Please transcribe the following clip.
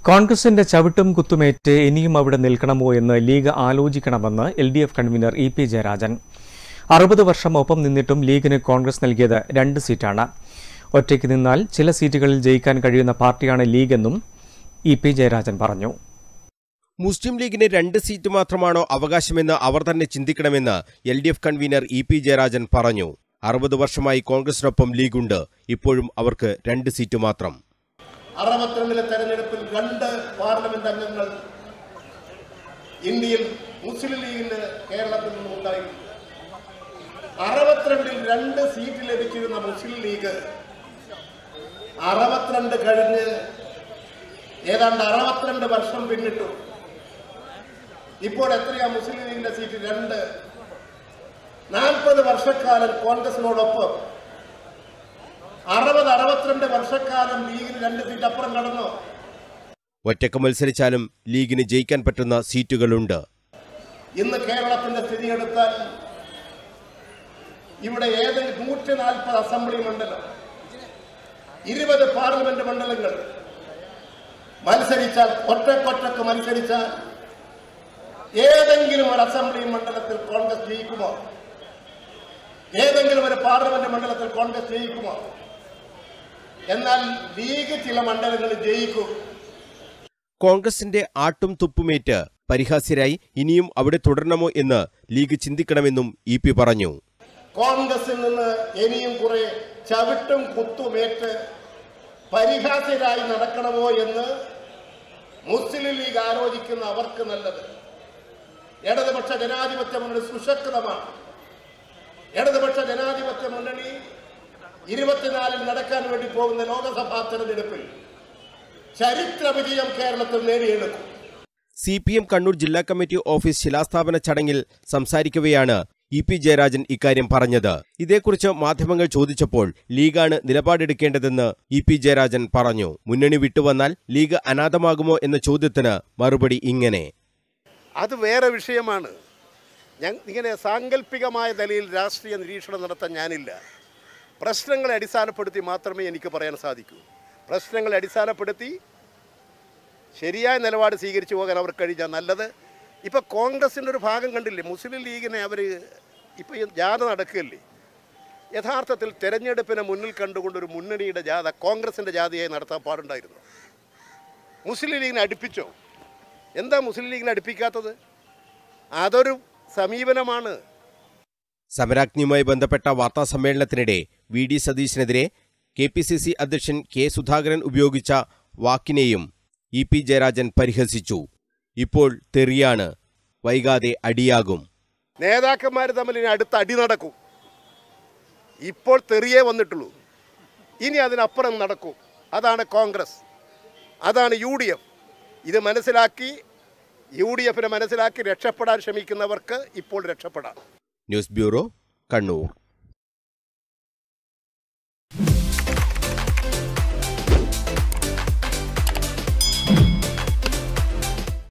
കോൺഗ്രസിന്റെ ചവിട്ടും കുത്തുമേറ്റ് ഇനിയും അവിടെ നിൽക്കണമോ എന്ന് ലീഗ് ആലോചിക്കണമെന്ന് L D F convener E P Jayarajan അറുപത് വർഷം ഒപ്പം നിന്നിട്ടും ലീഗിന് കോൺഗ്രസ് നൽകിയത് രണ്ട് സീറ്റാണ് ഒറ്റയ്ക്ക് നിന്നാൽ ചില സീറ്റുകളിൽ ജയിക്കാൻ കഴിയുന്ന പാർട്ടിയാണ് ലീഗെന്നും ഇ പി ജയരാജൻ പറഞ്ഞു മുസ്ലിം ലീഗിന് രണ്ട് സീറ്റ് മാത്രമാണോ അവകാശമെന്ന് അവർ തന്നെ ചിന്തിക്കണമെന്ന് L D F convener E P Jayarajan പറഞ്ഞു അറുപത് വർഷമായി കോൺഗ്രസിനൊപ്പം ലീഗുണ്ട് ഇപ്പോഴും അവർക്ക് രണ്ട് സീറ്റ് മാത്രം അറുപത്തിരണ്ടിലെ തെരഞ്ഞെടുപ്പിൽ രണ്ട് പാർലമെന്റ് അംഗങ്ങൾ ഇന്ത്യയിൽ മുസ്ലിം ലീഗിന് കേരളത്തിൽ നിന്നും ഉണ്ടായിരുന്നു അറുപത്തിരണ്ടിൽ രണ്ട് സീറ്റ് ലഭിച്ചിരുന്ന മുസ്ലിം ലീഗ് അറുപത്തിരണ്ട് കഴിഞ്ഞ് ഏതാണ്ട് അറുപത്തിരണ്ട് വർഷം പിന്നിട്ടു ഇപ്പോൾ എത്രയാ മുസ്ലിം ലീഗിന്റെ സീറ്റ് രണ്ട് നാൽപ്പത് വർഷക്കാലം കോൺഗ്രസിനോടൊപ്പം അറുപത് അറുപത്തിരണ്ട് വർഷക്കാലം ലീഗിന് രണ്ട് സീറ്റ് അപ്പുറം കടന്നു ഒറ്റക്ക് മത്സരിച്ചാലും ലീഗിന് ജയിക്കാൻ പറ്റുന്ന സീറ്റുകളുണ്ട് ഇന്ന് കേരളത്തിന്റെ സ്ഥിതി എടുത്താൽ ഇവിടെ ഏതെങ്കിലും നൂറ്റി നാൽപ്പത് അസംബ്ലി മണ്ഡലം ഇരുപത് പാർലമെന്റ് മണ്ഡലങ്ങൾ മത്സരിച്ചാൽ ഒറ്റക്കൊറ്റക്ക് മത്സരിച്ചാൽ ഏതെങ്കിലും ഒരു അസംബ്ലി മണ്ഡലത്തിൽ കോൺഗ്രസ് ജയിക്കുമോ ഏതെങ്കിലും ഒരു പാർലമെന്റ് മണ്ഡലത്തിൽ കോൺഗ്രസ് ജയിക്കുമോ എന്നാൽ ലീഗ് ചില മണ്ഡലങ്ങളിൽ ജയിക്കും കോൺഗ്രസിന്റെ ആട്ടും തുപ്പുമേറ്റ് പരിഹാസ്യരായി ഇനിയും അവിടെ തുടരണമോ എന്ന് ലീഗ് ചിന്തിക്കണമെന്നും ഇ പി പറഞ്ഞു കോൺഗ്രസിൽ നിന്ന് ഇനിയും കുറെ ചവിട്ടും കുത്തുമേറ്റ് പരിഹാസ്യരായി നടക്കണമോ എന്ന് മുസ്ലിം ലീഗ് ആലോചിക്കുന്ന അവർക്ക് നല്ലത് ഇടതുപക്ഷ ജനാധിപത്യ മുന്നണി സുശക്തമാണ് ഇടതുപക്ഷ ജനാധിപത്യ മുന്നണി ഇരുപത്തിനാലിൽ നടക്കാൻ വേണ്ടി പോകുന്ന ലോക്സഭാ തെരഞ്ഞെടുപ്പിൽ ചരിത്ര വിജയം കേരളത്തിൽ നേടിയെടുക്കും സി പി എം കണ്ണൂർ ജില്ലാ കമ്മിറ്റി ഓഫീസ് ശിലാസ്ഥാപന ചടങ്ങിൽ സംസാരിക്കവെയാണ് ഇ പി ജയരാജൻ ഇക്കാര്യം പറഞ്ഞത് ഇതേക്കുറിച്ച് മാധ്യമങ്ങൾ ചോദിച്ചപ്പോൾ ലീഗാണ് നിലപാടെടുക്കേണ്ടതെന്ന് ഇ പി ജയരാജൻ പറഞ്ഞു മുന്നണി വിട്ടുവന്നാൽ ലീഗ് അനാഥമാകുമോ എന്ന ചോദ്യത്തിന് മറുപടി ഇങ്ങനെ അത് വേറെ വിഷയമാണ് ഞാൻ ഇങ്ങനെ സാങ്കല്പികമായ നിലയിൽ രാഷ്ട്രീയ നിരീക്ഷണം നടത്താൻ ഞാനില്ല പ്രശ്നങ്ങളെ അടിസ്ഥാനപ്പെടുത്തി മാത്രമേ എനിക്ക് പറയാൻ സാധിക്കൂ പ്രശ്നങ്ങളെ അടിസ്ഥാനപ്പെടുത്തി ശരിയായ നിലപാട് സ്വീകരിച്ചു പോകാൻ അവർ കഴിഞ്ഞാൽ നല്ലത് ഇപ്പോൾ കോൺഗ്രസിൻ്റെ ഒരു ഭാഗം കണ്ടില്ലേ മുസ്ലിം ലീഗിനെ അവർ ഇപ്പോൾ ഈ ജാഥ നടക്കുകയല്ലേ യഥാർത്ഥത്തിൽ തെരഞ്ഞെടുപ്പിനെ മുന്നിൽ കണ്ടുകൊണ്ട് ഒരു മുന്നണിയുടെ ജാഥ കോൺഗ്രസിൻ്റെ ജാഥയായി നടത്താൻ പാടുണ്ടായിരുന്നു മുസ്ലിം ലീഗിനെ അടുപ്പിച്ചോ എന്താ മുസ്ലിം ലീഗിനെ അടുപ്പിക്കാത്തത് അതൊരു സമീപനമാണ് സമരാഗ്നിയുമായി ബന്ധപ്പെട്ട വാർത്താ സമ്മേളനത്തിനിടെ വി ഡി സതീശനെതിരെ കെ പി സി സി അധ്യക്ഷൻ കെ സുധാകരൻ ഉപയോഗിച്ച വാക്കിനെയും ഇ പി ജയരാജൻ പരിഹസിച്ചു ഇപ്പോൾ തെറിയാണ് വൈകാതെ അടിയാകും നേതാക്കന്മാർ തമ്മിൽ ഇനി അടുത്ത അടി നടക്കും ഇപ്പോൾ തെറിയേ വന്നിട്ടുള്ളൂ ഇനി അതിനപ്പുറം നടക്കും അതാണ് കോൺഗ്രസ് അതാണ് യു ഡി എഫ് ഇത് മനസ്സിലാക്കി യു ഡി എഫിനെ മനസ്സിലാക്കി രക്ഷപ്പെടാൻ ശ്രമിക്കുന്നവർക്ക് ഇപ്പോൾ രക്ഷപ്പെടാം ന്യൂസ് ബ്യൂറോ കണ്ണൂർ